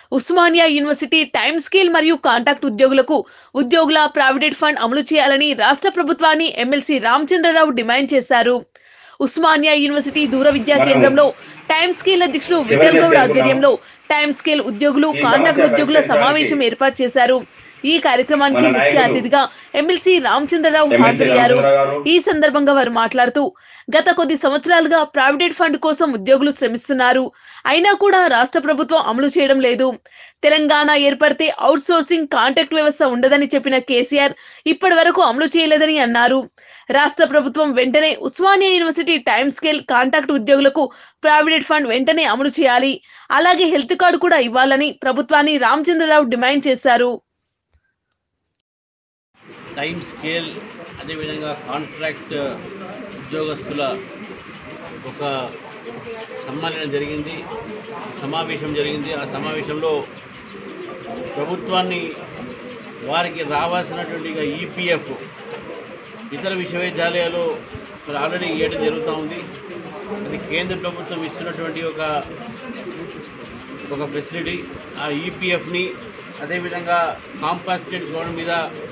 Osmania university time scale మరియు contract ఉద్యోగులకు ఉద్యోగుల ప్రావిడెంట్ ఫండ్ అమలు చేయాలని రాష్ట్ర ప్రభుత్వాన్ని ఎమ్మెల్సీ రామచంద్రరావు డిమాండ్ చేశారు ఉస్మానియా యూనివర్సిటీ దూర విద్యా కేంద్రంలో టైమ్ స్కేల్ అధ్యక్షుడు విఠల్ గౌడ్ ఆధ్వర్యంలో టైమ్ స్కేల్ ఉద్యోగులు కాంటాక్ట్ ఉద్యోగుల సమావేశం ఏర్పాటు చేశారు ఈ కార్యక్రమానికి ముఖ్య అతిథిగా ఎమ్మెల్సీ రామచంద్రరావు హాజరయ్యారు ఈ సందర్భంగా వారు మాట్లాడుతూ గత కొద్ది సంవత్సరాలుగా ప్రావిడెంట్ ఫండ్ కోసం ఉద్యోగులు శ్రమిస్తున్నారు అయినా కూడా రాష్ట్ర ప్రభుత్వం అమలు చేయడం లేదు తెలంగాణ ఏర్పడితే అవుట్ సోర్సింగ్ కాంటాక్ట్ వ్యవస్థ ఉండదని చెప్పిన కేసీఆర్ ఇప్పటి వరకు అమలు చేయలేదని అన్నారు రాష్ట్ర ప్రభుత్వం వెంటనే Osmania university time scale contract ఉద్యోగులకు ప్రావిడెంట్ ఫండ్ వెంటనే అమలు చేయాలి అలాగే హెల్త్ కార్డు కూడా ఇవ్వాలని ప్రభుత్వాన్ని రామచంద్రరావు డిమాండ్ చేశారు టైం స్కేల్ అదేవిధంగా కాంట్రాక్ట్ ఉద్యోగస్తుల ఒక సమ్మేళనం జరిగింది సమావేశం జరిగింది ఆ సమావేశంలో ప్రభుత్వాన్ని వారికి రావాల్సినటువంటి ఈపీఎఫ్ ఇతర విశ్వవిద్యాలయాలు మరి ఆల్రెడీ ఇవ్వడం జరుగుతూ ఉంది అది కేంద్ర ప్రభుత్వం ఇస్తున్నటువంటి ఒక ఒక ఫెసిలిటీ ఆ ఈపీఎఫ్ని అదేవిధంగా కాంపాస్టెడ్ గ్రౌండ్ మీద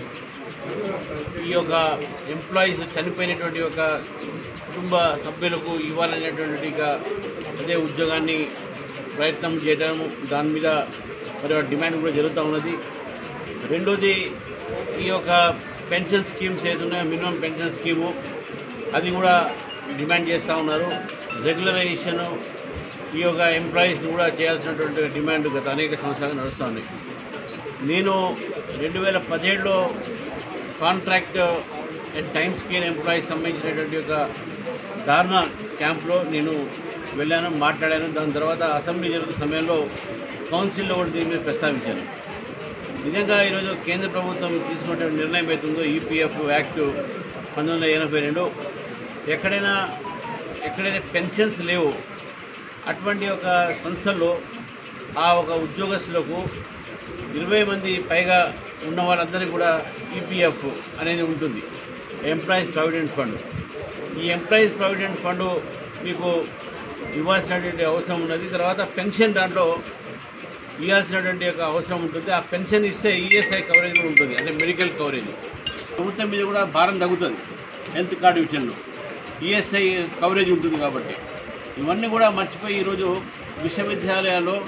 ఈ యొక్క ఎంప్లాయీస్ చనిపోయినటువంటి ఒక కుటుంబ సభ్యులకు ఇవ్వాలనేటువంటి ఒక అదే ఉద్యోగాన్ని ప్రయత్నం చేయడం దాని మీద మరి ఆ డిమాండ్ కూడా జరుగుతూ ఉన్నది రెండోది ఈ యొక్క పెన్షన్ స్కీమ్స్ ఏదున్నాయో మినిమం పెన్షన్ స్కీము అది కూడా డిమాండ్ చేస్తూ ఉన్నారు రెగ్యులరైజేషన్ ఈ యొక్క ఎంప్లాయీస్ని కూడా చేయాల్సినటువంటి డిమాండ్ గత అనేక సంవత్సరాలు నడుస్తూ ఉన్నాయి నేను రెండు వేల పదిహేడులో contract and time scale employees సంబంధించినటువంటి ఒక ధారణ క్యాంప్లో నేను వెళ్ళాను మాట్లాడాను దాని తర్వాత అసెంబ్లీ జరుగుతున్న సమయంలో కౌన్సిల్లో కూడా దీని మీద ప్రస్తావించాను నిజంగా ఈరోజు కేంద్ర ప్రభుత్వం తీసుకున్నటువంటి నిర్ణయం అవుతుందో ఈపీఎఫ్ యాక్ట్ పంతొమ్మిది వందల ఎనభై రెండు ఎక్కడైనా ఎక్కడైతే పెన్షన్స్ లేవో అటువంటి ఒక సంస్థల్లో ఆ ఒక ఉద్యోగస్తులకు ఇరవై మంది పైగా ఉన్న వాళ్ళందరికీ కూడా ఈపీఎఫ్ అనేది ఉంటుంది ఎంప్లాయీస్ ప్రావిడెంట్ ఫండ్ ఈ ఎంప్లాయీస్ ప్రావిడెంట్ ఫండ్ మీకు ఇవ్వాల్సినటువంటి అవసరం ఉన్నది తర్వాత పెన్షన్ దాంట్లో ఇవ్వాల్సినటువంటి ఒక అవసరం ఉంటుంది ఆ పెన్షన్ ఇస్తే ఈఎస్ఐ కవరేజ్ కూడా ఉంటుంది అంటే మెడికల్ కవరేజ్ ప్రభుత్వం మీద కూడా భారం తగ్గుతుంది హెల్త్ కార్డు విషయంలో ఈఎస్ఐ కవరేజ్ ఉంటుంది కాబట్టి ఇవన్నీ కూడా మర్చిపోయి ఈరోజు విశ్వవిద్యాలయాల్లో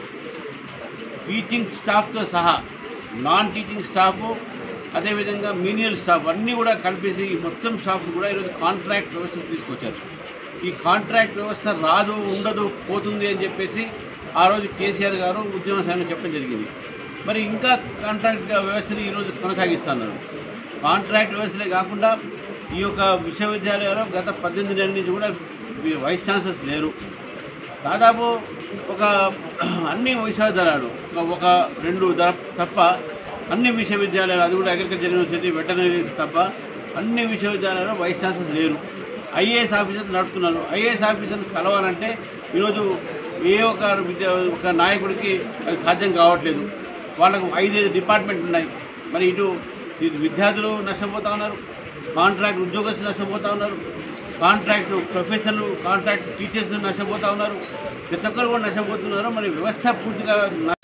టీచింగ్ స్టాఫ్తో సహా నాన్ టీచింగ్ స్టాఫ్ అదేవిధంగా మీనియల్ స్టాఫ్ అన్నీ కూడా కలిపేసి ఈ మొత్తం స్టాఫ్ కూడా ఈరోజు కాంట్రాక్ట్ వ్యవస్థ తీసుకొచ్చారు ఈ కాంట్రాక్ట్ వ్యవస్థ రాదు ఉండదు పోతుంది అని చెప్పేసి ఆ రోజు కేసీఆర్ గారు ఉద్యమ సమయంలో చెప్పడం జరిగింది మరి ఇంకా కాంట్రాక్ట్ వ్యవస్థని ఈరోజు కొనసాగిస్తున్నారు కాంట్రాక్ట్ వ్యవస్థలే కాకుండా ఈ యొక్క విశ్వవిద్యాలయాల్లో గత పద్దెనిమిది నెలల నుంచి కూడా వైస్ ఛాన్సలర్స్ లేరు దాదాపు ఒక అన్ని విశ్వవిద్యాలయాలు ఒక- ఒక రెండు ద- తప్ప అన్ని విశ్వవిద్యాలయాలు అది కూడా అగ్రికల్చర్ యూనివర్సిటీ వెటనరీ తప్ప అన్ని విశ్వవిద్యాలయాలు వైస్ ఛాన్సలర్స్ లేరు ఐఏఎస్ ఆఫీసర్ నడుపుతున్నారు ఐఏఎస్ ఆఫీసర్ని కలవాలంటే ఈరోజు ఏ ఒక విద్యా ఒక నాయకుడికి అది సాధ్యం కావట్లేదు వాళ్ళకు ఐదైదు డిపార్ట్మెంట్ ఉన్నాయి మరి ఇటు ఇటు విద్యార్థులు నష్టపోతూ ఉన్నారు కాంట్రాక్ట్ ఉద్యోగస్తులు నష్టపోతూ ఉన్నారు కాంట్రాక్ట్ ప్రొఫెసర్లు కాంట్రాక్ట్ టీచర్స్ నష్టపోతూ ఉన్నారు ప్రతి ఒక్కరు కూడా నష్టపోతున్నారు మరి వ్యవస్థ పూర్తిగా